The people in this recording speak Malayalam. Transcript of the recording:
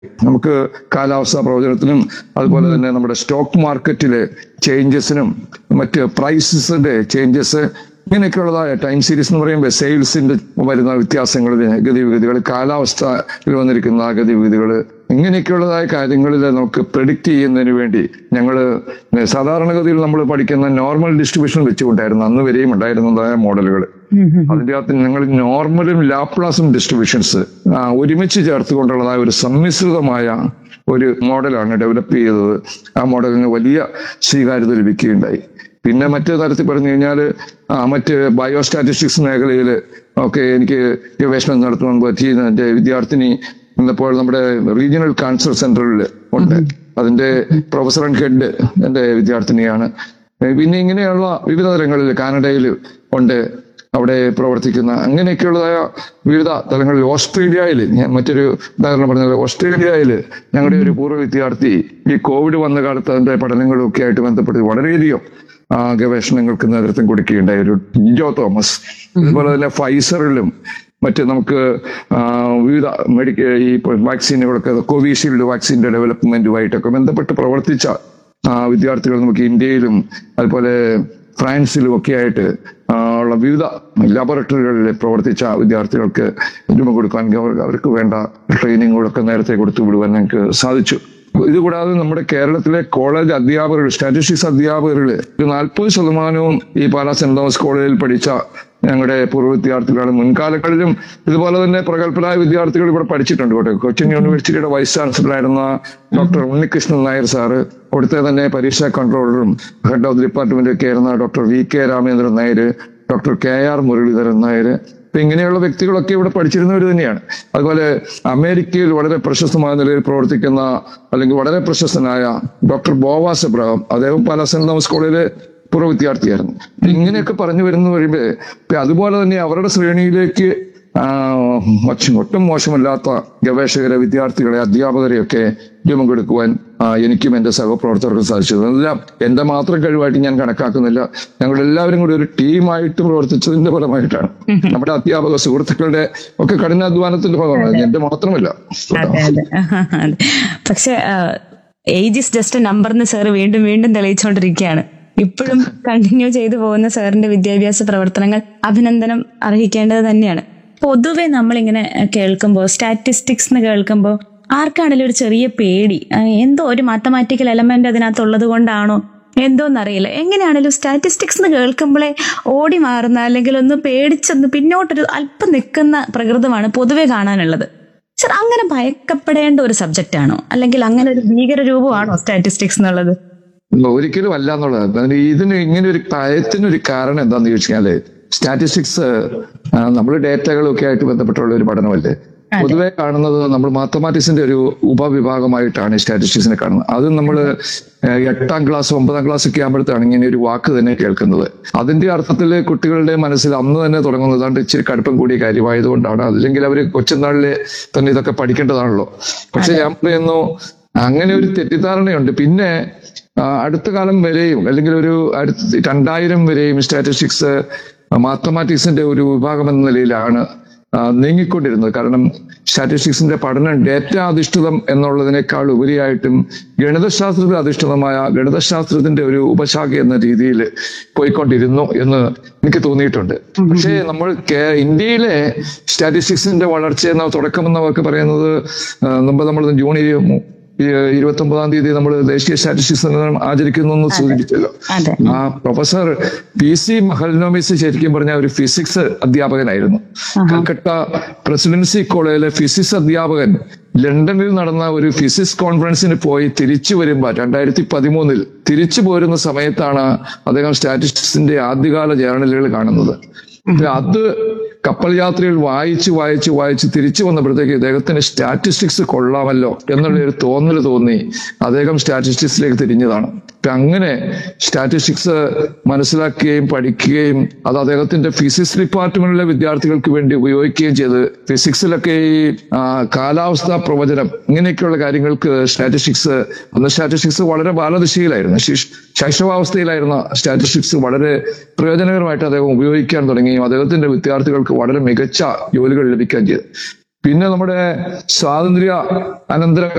നമുക്ക് കാലാവസ്ഥാ പ്രവചനത്തിനും അതുപോലെ തന്നെ നമ്മുടെ സ്റ്റോക്ക് മാർക്കറ്റിലെ ചേഞ്ചസിനും മറ്റ് പ്രൈസസിന്റെ ചേഞ്ചസ് ഇങ്ങനെയൊക്കെയുള്ളതായ ടൈം സീരീസ് എന്ന് പറയുമ്പോൾ സെയിൽസിന്റെ വരുന്ന വ്യത്യാസങ്ങൾ ഗതിവിഗതികൾ കാലാവസ്ഥയിൽ വന്നിരിക്കുന്ന ഗതിവിഗതികൾ ഇങ്ങനെയൊക്കെയുള്ളതായ കാര്യങ്ങളിൽ നമുക്ക് പ്രഡിക്റ്റ് ചെയ്യുന്നതിന് വേണ്ടി ഞങ്ങൾ സാധാരണഗതിയിൽ നമ്മൾ പഠിക്കുന്ന നോർമൽ ഡിസ്ട്രിബ്യൂഷൻ വെച്ചുകൊണ്ടായിരുന്നു അന്ന് വരെയും ഉണ്ടായിരുന്നതായ മോഡലുകൾ അതിന്റെ അകത്ത് ഞങ്ങൾ നോർമലും ലാപ്ലാസും ഡിസ്ട്രിബ്യൂഷൻസ് ഒരുമിച്ച് ചേർത്തുകൊണ്ടുള്ളതായ ഒരു സമ്മിശ്രിതമായ ഒരു മോഡലാണ് ഡെവലപ്പ് ചെയ്തത് ആ മോഡലിന് വലിയ സ്വീകാര്യത ലഭിക്കുകയുണ്ടായി പിന്നെ മറ്റു തരത്തിൽ പറഞ്ഞു കഴിഞ്ഞാൽ മറ്റ് ബയോസ്റ്റാറ്റിസ്റ്റിക്സ് മേഖലയിൽ ഒക്കെ എനിക്ക് ഗവേഷണം നടത്തുവാൻ പറ്റിയ എൻ്റെ വിദ്യാർത്ഥിനി ഇന്നിപ്പോൾ നമ്മുടെ റീജിയണൽ കാൻസർ സെന്ററിൽ ഉണ്ട് അതിന്റെ പ്രൊഫസർ ആൻഡ് ഹെഡ് എൻ്റെ വിദ്യാർത്ഥിനിയാണ് പിന്നെ ഇങ്ങനെയുള്ള വിവിധ തലങ്ങളിൽ കാനഡയിൽ ഉണ്ട് അവിടെ പ്രവർത്തിക്കുന്ന അങ്ങനെയൊക്കെയുള്ളതായ വിവിധ തലങ്ങളിൽ ഓസ്ട്രേലിയയിൽ ഞാൻ മറ്റൊരു ഉദാഹരണം പറഞ്ഞത് ഓസ്ട്രേലിയയിൽ ഞങ്ങളുടെ ഒരു പൂർവ്വ വിദ്യാർത്ഥി ഈ കോവിഡ് വന്ന കാലത്ത് അതിന്റെ പഠനങ്ങളും ഒക്കെ ആയിട്ട് ബന്ധപ്പെട്ട് വളരെയധികം ആ, ഗവേഷണങ്ങൾക്ക് നേതൃത്വം കൊടുക്കുകയുണ്ടായി ഒരു ജിജോ തോമസ് അതുപോലെ തന്നെ ഫൈസറിലും മറ്റ് നമുക്ക് ആ, വിവിധ മെഡിക്കൽ ഈ വാക്സിനുകളൊക്കെ കോവിഷീൽഡ് വാക്സിന്റെ ഡെവലപ്മെന്റുമായിട്ടൊക്കെ ബന്ധപ്പെട്ട് പ്രവർത്തിച്ച ആ, വിദ്യാർത്ഥികൾ നമുക്ക് ഇന്ത്യയിലും അതുപോലെ ഫ്രാൻസിലും ഒക്കെ ആയിട്ട് ആ, ഉള്ള വിവിധ ലബോറട്ടറികളിൽ പ്രവർത്തിച്ച വിദ്യാർത്ഥികൾക്ക് രൂപം കൊടുക്കാൻ അവർ- അവർക്ക് വേണ്ട ട്രെയിനിങ്ങുകളൊക്കെ നേരത്തെ കൊടുത്തു വിടുവാൻ ഞങ്ങൾക്ക് സാധിച്ചു ഇതുകൂടാതെ നമ്മുടെ കേരളത്തിലെ കോളേജ് അധ്യാപകർ സ്റ്റാറ്റിസ്റ്റിക്സ് അധ്യാപകരിൽ ഒരു നാൽപ്പത് ശതമാനവും ഈ പാലാ സെന്റ് തോമസ് കോളേജിൽ പഠിച്ച ഞങ്ങളുടെ പൂർവ്വ വിദ്യാർത്ഥികളാണ് മുൻകാലങ്ങളിലും ഇതുപോലെ തന്നെ പ്രഗത്ഭരായ വിദ്യാർത്ഥികൾ ഇവിടെ പഠിച്ചിട്ടുണ്ട് കേട്ടോ കൊച്ചിൻ യൂണിവേഴ്സിറ്റിയുടെ വൈസ് ചാൻസലറായിരുന്ന ഡോക്ടർ ഉണ്ണികൃഷ്ണൻ നായർ സാറ് അവിടുത്തെ തന്നെ പരീക്ഷാ കൺട്രോളറും ഹെഡ് ഓഫ് ദി ഡിപ്പാർട്ട്മെന്റ് ഒക്കെ ആയിരുന്ന doctor V K Ramendran Nair doctor K R Muraleedharan Nair ഇപ്പൊ ഇങ്ങനെയുള്ള വ്യക്തികളൊക്കെ ഇവിടെ പഠിച്ചിരുന്നവർ തന്നെയാണ് അതുപോലെ അമേരിക്കയിൽ വളരെ പ്രശസ്തമായ നിലയിൽ പ്രവർത്തിക്കുന്ന അല്ലെങ്കിൽ വളരെ പ്രശസ്തനായ ഡോക്ടർ ബോവാസ് എബ്രഹാം അദ്ദേഹം പല സെന്റ് തോമസ് കോളേജിലെ പൂർവ്വ വിദ്യാർത്ഥിയായിരുന്നു ഇങ്ങനെയൊക്കെ പറഞ്ഞു വരുന്ന വരുമ്പോ ഇപ്പൊ അതുപോലെ തന്നെ അവരുടെ ശ്രേണിയിലേക്ക് ആ, ഒച്ച- ഒട്ടും മോശമല്ലാത്ത ഗവേഷകരെ വിദ്യാർത്ഥികളെ അധ്യാപകരെയൊക്കെ രൂപം കൊടുക്കുവാൻ ആ, എനിക്കും എന്റെ സഹപ്രവർത്തകർക്കും സാധിച്ചത് അതെല്ലാം എന്റെ മാത്രം കഴിവായിട്ട് ഞാൻ കണക്കാക്കുന്നില്ല ഞങ്ങൾ എല്ലാവരും കൂടി ഒരു ടീമായിട്ട് പ്രവർത്തിച്ചതിന്റെ ഫലമായിട്ടാണ് നമ്മുടെ അധ്യാപക സുഹൃത്തുക്കളുടെ ഒക്കെ കഠിനാധ്വാനത്തിന്റെ ഫലമാണ് എന്റെ മാത്രമല്ല അതെ അതെ അതെ പക്ഷെ ഏജ് ഇസ് ജസ്റ്റ് നമ്പർ എന്ന് സാർ വീണ്ടും വീണ്ടും തെളിയിച്ചുകൊണ്ടിരിക്കുകയാണ് ഇപ്പോഴും കണ്ടിന്യൂ ചെയ്തു പോകുന്ന സാറിന്റെ വിദ്യാഭ്യാസ പ്രവർത്തനങ്ങൾ അഭിനന്ദനം അർഹിക്കേണ്ടത് തന്നെയാണ് പൊതുവെ നമ്മളിങ്ങനെ കേൾക്കുമ്പോൾ സ്റ്റാറ്റിസ്റ്റിക്സ് എന്ന് കേൾക്കുമ്പോൾ ആർക്കാണെങ്കിലും ഒരു ചെറിയ പേടി ആ, എന്തോ ഒരു മാത്തമാറ്റിക്കൽ എലമെന്റ് അതിനകത്തുള്ളത് കൊണ്ടാണോ എന്തോന്നറിയില്ല എങ്ങനെയാണെങ്കിലും സ്റ്റാറ്റിസ്റ്റിക്സ് എന്ന് കേൾക്കുമ്പോഴേ ഓടി മാറുന്ന അല്ലെങ്കിൽ ഒന്ന് പേടിച്ചൊന്ന് പിന്നോട്ടൊരു അല്പം നിൽക്കുന്ന പ്രകൃതമാണ് പൊതുവെ കാണാനുള്ളത് സർ അങ്ങനെ ഭയക്കപ്പെടേണ്ട ഒരു സബ്ജക്റ്റ് ആണോ അല്ലെങ്കിൽ അങ്ങനെ ഒരു ഭീകര രൂപമാണോ സ്റ്റാറ്റിസ്റ്റിക്സ് എന്നുള്ളത് ഒരിക്കലും അല്ല എന്നുള്ളത് അതിന് ഇതിന് ഇങ്ങനെ ഒരു ഭയത്തിനൊരു കാരണം എന്താന്ന് ചോദിച്ചാല് സ്റ്റാറ്റിസ്റ്റിക്സ് നമ്മൾ ഡേറ്റകളൊക്കെ ആയിട്ട് ബന്ധപ്പെട്ടുള്ള ഒരു പഠനമല്ലേ പൊതുവെ കാണുന്നത് നമ്മൾ മാത്തമാറ്റിക്സിന്റെ ഒരു ഉപവിഭാഗമായിട്ടാണ് സ്റ്റാറ്റിസ്റ്റിക്സിനെ കാണുന്നത് അത് നമ്മൾ എട്ടാം ക്ലാസ് ഒമ്പതാം ക്ലാസ് ഒക്കെ ആകുമ്പോഴത്താണ് ഇങ്ങനെ ഒരു വാക്ക് തന്നെ കേൾക്കുന്നത് അതിന്റെ അർത്ഥത്തിൽ കുട്ടികളുടെ മനസ്സിൽ അന്ന് തന്നെ തുടങ്ങുന്നത് അതുകൊണ്ട് ഇച്ചിരി കടുപ്പം കൂടിയ കാര്യമായതുകൊണ്ടാണ് അല്ലെങ്കിൽ അവർ കൊച്ചുനാളിലെ തന്നെ ഇതൊക്കെ പഠിക്കേണ്ടതാണല്ലോ പക്ഷെ ഞാൻ പറയുന്നു അങ്ങനെ ഒരു തെറ്റിദ്ധാരണയുണ്ട് പിന്നെ ആ, അടുത്ത കാലം വരെയും അല്ലെങ്കിൽ ഒരു അടുത്ത രണ്ടായിരം വരെയും സ്റ്റാറ്റിസ്റ്റിക്സ് മാത്തമാറ്റിക്സിന്റെ ഒരു വിഭാഗം എന്ന നിലയിലാണ് ആ, നീങ്ങിക്കൊണ്ടിരുന്നത് കാരണം സ്റ്റാറ്റിസ്റ്റിക്സിന്റെ പഠനം ഡേറ്റ അധിഷ്ഠിതം എന്നുള്ളതിനേക്കാൾ ഉപരിയായിട്ടും ഗണിതശാസ്ത്രത്തിൽ അധിഷ്ഠിതമായ ഗണിതശാസ്ത്രത്തിന്റെ ഒരു ഉപശാഖ എന്ന രീതിയിൽ പോയിക്കൊണ്ടിരുന്നു എന്ന് എനിക്ക് തോന്നിയിട്ടുണ്ട് പക്ഷേ നമ്മൾ കേ- ഇന്ത്യയിലെ സ്റ്റാറ്റിസ്റ്റിക്സിന്റെ വളർച്ച എന്ന തുടക്കം എന്നൊക്കെ പറയുന്നത് ആ, മുമ്പ് നമ്മൾ ജൂൺ ഇരു- ഇരുപത്തി ഒമ്പതാം തീയതി നമ്മൾ ദേശീയ സ്റ്റാറ്റിസ്റ്റിക്സ് ദിനം ആചരിക്കുന്നു എന്ന് സൂചിപ്പിച്ചല്ലോ അതെ ആ പ്രൊഫസർ പി സി മഹൽനോമിസ് ശരിക്കും പറഞ്ഞ ഒരു ഫിസിക്സ് അധ്യാപകനായിരുന്നു കൽക്കട്ട പ്രസിഡൻസി കോളേജിലെ ഫിസിക്സ് അധ്യാപകൻ ലണ്ടനിൽ നടന്ന ഒരു ഫിസിക്സ് കോൺഫറൻസിന് പോയി തിരിച്ചു വരുമ്പോൾ രണ്ടായിരത്തി പതിമൂന്നിൽ തിരിച്ചു പോരുന്ന സമയത്താണ് അദ്ദേഹം സ്റ്റാറ്റിസ്റ്റിക്സിന്റെ ആദ്യകാല ജേർണലുകൾ കാണുന്നത് അത് കപ്പൽ യാത്രയിൽ വായിച്ച് വായിച്ച് വായിച്ച് തിരിച്ചു വന്നപ്പോഴത്തേക്ക് ഇദ്ദേഹത്തിന് സ്റ്റാറ്റിസ്റ്റിക്സ് കൊള്ളാമല്ലോ എന്നുള്ള ഒരു തോന്നൽ തോന്നി അദ്ദേഹം സ്റ്റാറ്റിസ്റ്റിക്സിലേക്ക് തിരിഞ്ഞതാണ് അപ്പൊ അങ്ങനെ സ്റ്റാറ്റിസ്റ്റിക്സ് മനസ്സിലാക്കുകയും പഠിക്കുകയും അത് അദ്ദേഹത്തിന്റെ ഫിസിക്സ് ഡിപ്പാർട്ട്മെന്റിലെ വിദ്യാർത്ഥികൾക്ക് വേണ്ടി ഉപയോഗിക്കുകയും ചെയ്ത് ഫിസിക്സിലൊക്കെ ഈ ആ, കാലാവസ്ഥാ പ്രവചനം ഇങ്ങനെയൊക്കെയുള്ള കാര്യങ്ങൾക്ക് സ്റ്റാറ്റിസ്റ്റിക്സ് അന്ന് സ്റ്റാറ്റിസ്റ്റിക്സ് വളരെ ബാലദിശയിലായിരുന്നു ശിശ്- ശൈശവാവസ്ഥയിലായിരുന്ന സ്റ്റാറ്റിസ്റ്റിക്സ് വളരെ പ്രയോജനകരമായിട്ട് അദ്ദേഹം ഉപയോഗിക്കാൻ തുടങ്ങുകയും അദ്ദേഹത്തിന്റെ വിദ്യാർത്ഥികൾക്ക് വളരെ മികച്ച ജോലികൾ ലഭിക്കുകയും ചെയ്തു പിന്നെ നമ്മുടെ സ്വാതന്ത്ര്യ അനന്തര